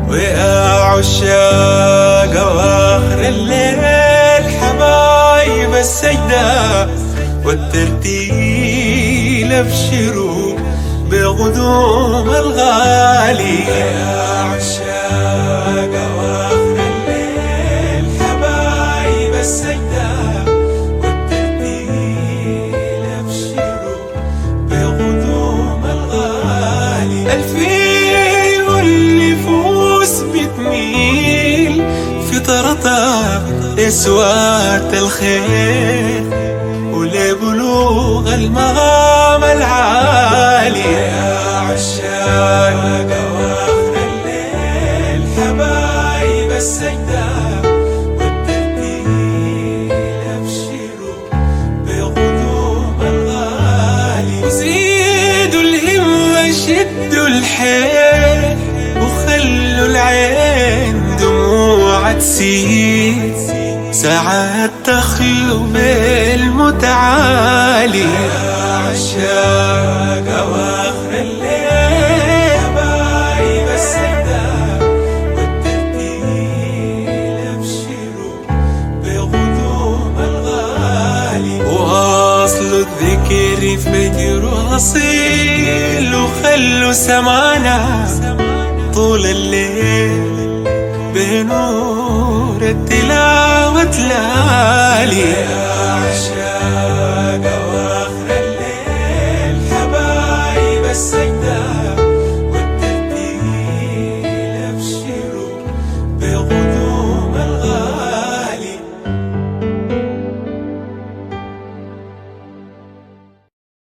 ويا عشاق واخر الليل حبايب السجدة والترتيل ابشروا بغدوم الغالي يا عشاق واخر الليل حبايب السجدة والترتيل ابشروا بغدوم الغالي الفيه النفوس بتميل فطرتها لسوات الخير ولبلوغ المغام العالي يا عشاق واخر الليل حبايب السجدة والترتيل ابشروا بغدوم الغالي وزيدوا الهمة شدوا الحيل وخلوا العين دموع تسيل ساعات تخلو بالمتعالي يا عشاق واخر الليل حبايب السجدة والترتيل ابشروا بغدوم الغالي واصل الذكر فجر اصيل وخلوا سمانا طول الليل بنور التلاوة تلالي